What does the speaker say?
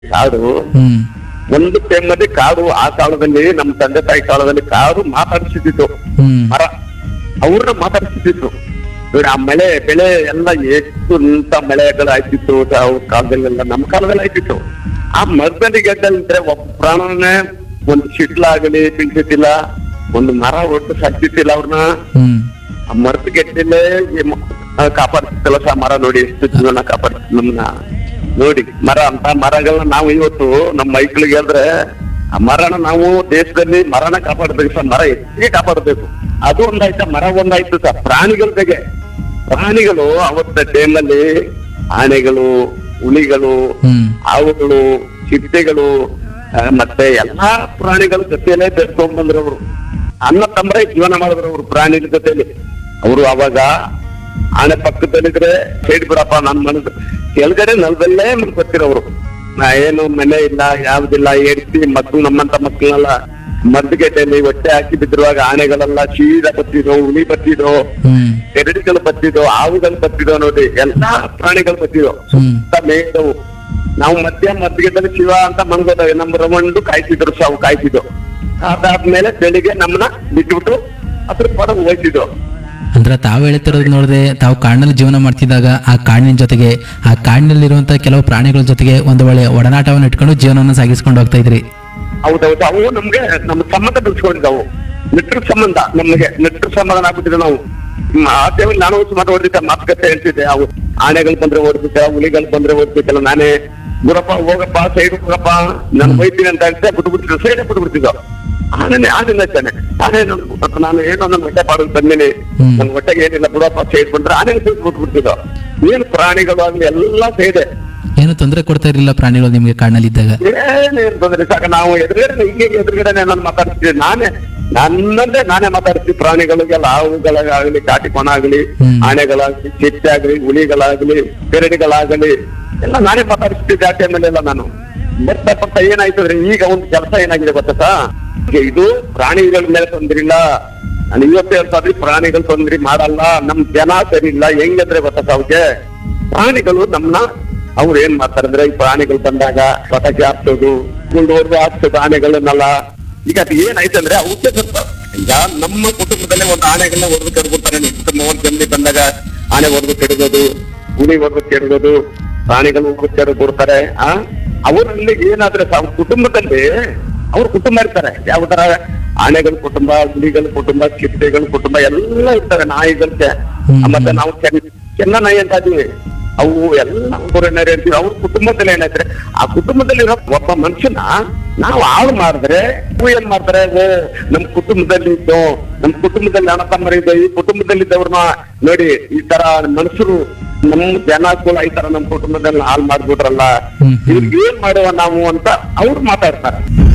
ಕಾಡು ಹ್ಮ್ ಒಂದು ಟೈಮಲ್ಲಿ ಕಾಡು ಆ ಕಾಲದಲ್ಲಿ ನಮ್ಮ ತಂದೆ ತಾಯಿ ಕಾಲದಲ್ಲಿ ಕಾಡು ಮಾತಾಡಿಸಿದ್ದು ಹ್ಮ್ ಮರ ಅವ್ರನ್ನ ಮಾತಾಡಿಸ್ತಿದ್ರು ನೋಡಿ ಆ ಮಳೆ ಬೆಳೆ ಎಲ್ಲ ಎಷ್ಟು ನಿಂತ ಮಳೆಗಳು ಆಯ್ತಿತ್ತು ಅವ್ರ ಕಾಲದಲ್ಲೆಲ್ಲ ನಮ್ಮ ಕಾಲದಲ್ಲಿ ಆಯ್ತಿತ್ತು ಆ ಮರದಲ್ಲಿ ಗೆದ್ದಂದ್ರೆ ಒಬ್ಬ ಪ್ರಾಣನೇ ಒಂದು ಶಿಟ್ಲಾಗಲಿ ಬೀಳ್ತಿದ್ದಿಲ್ಲ ಒಂದು ಮರ ಒಟ್ಟು ಸಾಕ್ತಿದ್ದಿಲ್ಲ ಅವ್ರನ್ನ ಹ್ಮ್ ಆ ಮರದ ಗೆದ್ದಲೇ ಕಾಪಾಡ್ತಿತ್ತಲ್ಲ ಆ ಮರ ನೋಡಿ ಎಷ್ಟು ಜೀವನ ಕಾಪಾಡ್ತಿತ್ತು ನಮ್ಮನ್ನ ನೋಡಿ ಮರ ಅಂತ ಮರಗಳನ್ನ ನಾವು ಇವತ್ತು ನಮ್ಮ ಮೈಕ್ಳಿಗೆ ಹೇಳಿದ್ರೆ ಆ ಮರನ ನಾವು ದೇಶದಲ್ಲಿ ಮರನ ಕಾಪಾಡಬೇಕು ಸರ್ ಮರ ಹೆಚ್ಚಿಗೆ ಕಾಪಾಡಬೇಕು ಅದು ಒಂದಾಯ್ತಾ ಮರ ಒಂದಾಯ್ತು ಸರ್ ಪ್ರಾಣಿಗಳ ಬಗ್ಗೆ ಪ್ರಾಣಿಗಳು ಅವತ್ತ ಟೈಮಲ್ಲಿ ಆನೆಗಳು ಹುಲಿಗಳು ಹ್ಮ್ ಹಾವುಗಳು ಚಿಟ್ಟೆಗಳು ಆ, ಮತ್ತೆ ಎಲ್ಲಾ ಪ್ರಾಣಿಗಳ ಜೊತೆಯಲ್ಲೇ ಬೆಳ್ಕೊಂಡ್ ಬಂದ್ರು ಅವರು ಅನ್ನ ತಮ್ಮರೇ ಜೀವನ ಮಾಡಿದ್ರು ಅವರು ಪ್ರಾಣಿಗಳ ಜೊತೆಲಿ ಅವರು ಅವಾಗ ಆನೆ ಪಕ್ಕದಲ್ಲಿದ್ರೆ ಸೈಡ್ ಬಿಡಪ್ಪ ನನ್ ಮನಸ್ಸು ಕೆಳಗಡೆ ನೆಲದಲ್ಲೇ ಮಲ್ಕೊತಿರೋರು ನಾ ಏನು ಮನೆ ಇಲ್ಲ ಯಾವ್ದಿಲ್ಲ ಏಡ್ತಿ ಮಕ್ಳು ನಮ್ಮಂತ ಮಕ್ಳನ್ನೆಲ್ಲ ಮದ್ದುಗೆಡ್ಡೆಯಲ್ಲಿ ಹೊಟ್ಟೆ ಹಾಕಿ ಬಿದ್ದಿರುವಾಗ ಆನೆಗಳೆಲ್ಲ ಸೀದಾ ಬತ್ತಿದ್ವು ಹುಲಿ ಬತ್ತಿದ್ವು ಹ್ಮ್ ಕೆರಡಿಗಳು ಬತ್ತಿದ್ವು ಹಾವುಗಳು ಬತ್ತಿದ್ವು ನೋಡಿ ಎಲ್ಲಾ ಪ್ರಾಣಿಗಳು ಬತ್ತಿದ್ವು ಹ್ಮ್ ಸುತ್ತ ಮೇಯ್ದವು ನಾವು ಮಧ್ಯ ಮದ್ದಿಗೆದಲ್ಲಿ ಶಿವ ಅಂತ ಮನ್ಗೋದವೆ ನಮ್ಮ ರಮಂಡು ಕಾಯ್ತಿದ್ರು ಸಾವು ಕಾಯ್ತಿದ್ದು ಅದಾದ್ಮೇಲೆ ಬೆಳಿಗ್ಗೆ ನಮ್ಮನ್ನ ಬಿಟ್ಬಿಟ್ಟು ಅದ್ರ ಪಡ ಹೋಯ್ತಿದ್ದು ಅಂದ್ರೆ ತಾವು ಹೇಳ್ತಿರೋದು ನೋಡಿದ್ರೆ ತಾವು ಕಾಡಿನಲ್ಲಿ ಜೀವನ ಮಾಡ್ತಿದ್ದಾಗ ಆ ಕಾಡಿನ ಜೊತೆಗೆ ಆ ಕಾಡಿನಲ್ಲಿರುವಂತ ಕೆಲವು ಪ್ರಾಣಿಗಳ ಜೊತೆಗೆ ಒಂದು ಒಳ್ಳೆ ಒಡನಾಟವನ್ನು ಇಟ್ಕೊಂಡು ಜೀವನವನ್ನು ಸಾಗಿಸ್ಕೊಂಡು ಹೋಗ್ತಾ ಇದ್ರಿ ಹೌದೌದು ಅವು ನಮ್ಗೆ ನಮ್ಮ ಸಂಬಂಧ ಬೆಳೆಸ್ಕೊಂಡಿದ್ದವು ನೆಟ್ರ ಸಂಬಂಧ ನಮಗೆ ನೆಟ್ರ ಸಂಬಂಧ ಆಗ್ಬಿಟ್ಟಿದೆ ನಾವು ಹ್ಮ್, ಆ ಟೈಮಲ್ಲಿ ನಾನು ಸುಮಾರು ಓದಿದ್ದೆ ಮಾತುಕತೆ ಹೇಳ್ತಿದ್ದೆ ಅವು ಆನೆಗಳು ಬಂದ್ರೆ ಓಡ್ತಿದ್ದೆ ಹುಲಿಗಳು ಬಂದ್ರೆ ಓಡ್ತಿದ್ದಲ್ಲ ನಾನೇ ಗುರಪ್ಪ ಹೋಗಪ್ಪ ಸೈಡ್ ಹೋಗಪ್ಪ ನಾನು ಬೈತೀನಿ ಅಂತ ಹೇಳ್ತೆ ಬಿಟ್ಟು ಬಿಡ್ತಿದ್ದೆ ಸೈಡ್ ಬಿಟ್ಟು ಬಿಡ್ತಿದ್ದೋ ಆನೆ ಆನೆ ನಚ್ಚಾನೆ ಆನೆ ನೋಡ್ಬಿಟ್ಟು ನಾನು ಏನೋ ನನ್ನ ಹೊಟ್ಟೆ ಪಾಡೋದು ಬಂದಿನಿ ಹ್ಮ್. ನನ್ನ ಹೊಟ್ಟೆಗೆ ಏನಿಲ್ಲ ಬಿಡಪ್ಪ ಸೈಡ್ ಬಂದ್ರೆ ಆನೆ ಸೈಡ್ ಬಿಟ್ಟು ಬಿಡ್ತಿದ್ದೋ ಏನು ಪ್ರಾಣಿಗಳು ಆಗ್ಲಿ ಎಲ್ಲ ಸೈಡೆ ಏನು ತೊಂದರೆ ಕೊಡ್ತಾ ಇರಲಿಲ್ಲ ಪ್ರಾಣಿಗಳು ನಿಮ್ಗೆ ಕಾಡಿನಲ್ಲಿ ಇದ್ದಾಗ ಏನೇನ್ ತೊಂದ್ರೆ ಸಾಕ ನಾವು ಎದುರುಗಡೆ ಹೀಗೆ ಎದುರುಗಡೆ ನಾನು ಮಾತಾಡ್ತಿದ್ದೆ ನಾನೇ ನನ್ನಲ್ಲೇ ನಾನೇ ಮಾತಾಡ್ತೀನಿ ಪ್ರಾಣಿಗಳಿಗೆಲ್ಲ ಹಾವುಗಳಾಗಲಿ ಕಾಟಿಕೊಣ ಆಗಲಿ ಹ್ಮ್. ಆನೆಗಳಾಗ್ಲಿ ಚಿಟ್ಟೆ ಆಗ್ಲಿ ಹುಲಿಗಳಾಗ್ಲಿ ಬೆರಡಿಗಳಾಗಲಿ ಎಲ್ಲ ನಾನೇ ಮಾತಾಡಿಸ್ತಿದ್ದೆ ಆ ಟೈಮಲ್ಲಿ ಎಲ್ಲ ನಾನು ಬರ್ತಾ ಬರ್ತಾ ಏನಾಯ್ತಂದ್ರೆ ಈಗ ಒಂದು ಕೆಲಸ ಏನಾಗಿದೆ ಗೊತ್ತಾ ಈಗ ಇದು ಪ್ರಾಣಿಗಳ ಮೇಲೆ ತೊಂದ್ರಿಲ್ಲ ನಾನು ಇವತ್ತೇ ಹೇಳ್ತಾ ಇದ್ರಿ ಪ್ರಾಣಿಗಳು ತೊಂದ್ರೆ ಮಾಡಲ್ಲ ನಮ್ ಜನ ಸರಿ ಇಲ್ಲ ಹೆಂಗಂದ್ರೆ ಗೊತ್ತಾ ಅವ್ರಿಗೆ ಪ್ರಾಣಿಗಳು ನಮ್ನ ಅವ್ರು ಏನ್ ಮಾಡ್ತಾರೆ ಅಂದ್ರೆ ಈ ಪ್ರಾಣಿಗಳು ಬಂದಾಗ ಪಟಾಕಿ ಹಾಕ್ಸೋದು ಗುಂಡೋರ್ದು ಹಾಕ್ಸೋದು ಆನೆಗಳನ್ನೆಲ್ಲ ಈಗ ಅದು ಏನಾಯ್ತು ಅಂದ್ರೆ ಅವಕ್ಕೆ ಸ್ವಲ್ಪ ಈಗ ನಮ್ಮ ಕುಟುಂಬದಲ್ಲೇ ಒಂದು ಆನೆಗಳನ್ನ ಹೊಡೆದು ಕೆಡ್ಬಿಡ್ತಾರೆ ನಿಮ್ಮ ಮೂವತ್ತು ಜನ ಬಂದಾಗ ಆನೆ ಹೊಡೆದು ಕೆಡಗೋದು ಹುಲಿ ಹೊಡೆದು ಕೆಡಗೋದು ಪ್ರಾಣಿಗಳು ಹೊಡೆದು ಕೆಡದು ಬಿಡ್ತಾರೆ ಆ ಅವರಲ್ಲಿ ಏನಾದ್ರೆ ಸ- ಅವ್ರ ಕುಟುಂಬದಲ್ಲಿ ಅವ್ರ ಕುಟುಂಬ ಇರ್ತಾರೆ ಯಾವ ತರ ಆನೆಗಳ ಕುಟುಂಬ ಹುಲಿಗಳ ಕುಟುಂಬ ಚಿಟ್ಟೆಗಳ ಕುಟುಂಬ ಎಲ್ಲ ಇರ್ತಾರೆ ನಾಯಿಗಳಿಗೆ ಹ್ಮ್. ಮತ್ತೆ ನಾವು ಚೆನ್ನ ಚೆನ್ನ ನಾಯಿ ಅಂತ ಇದೀವಿ ಅವು ಎಲ್ಲ ಊರನ್ನರು ಇರ್ತೀವಿ ಅವ್ರ ಕುಟುಂಬದಲ್ಲಿ ಏನಾಯ್ತಾರೆ ಆ ಕುಟುಂಬದಲ್ಲಿರೋ ಒಬ್ಬ ಮನುಷ್ಯನ ನಾವು ಹಾಳು ಮಾಡಿದ್ರೆ ಇವು ಏನ್ ಮಾಡ್ತಾರೆ ಓ ನಮ್ ಕುಟುಂಬದಲ್ಲಿ ಇದ್ದು ನಮ್ ಕುಟುಂಬದಲ್ಲಿ ಅಣ್ಣ ತಮ್ಮರಿದ್ದು ಈ ಕುಟುಂಬದಲ್ಲಿದ್ದವ್ರನ್ನ ನೋಡಿ ಈ ತರ ಮನುಷ್ಯರು ನಮ್ ಜನಗಳು ಈ ತರ ನಮ್ ಕುಟುಂಬದಲ್ಲಿ ಹಾಳು ಮಾಡ್ಬಿಟ್ರಲ್ಲ ಹ್ಮ್, ಹ್ಮ್. ಇವ್ರಿಗೆ ಏನ್ ಮಾಡುವ ನಾವು ಅಂತ ಅವ್ರು ಮಾತಾಡ್ತಾರೆ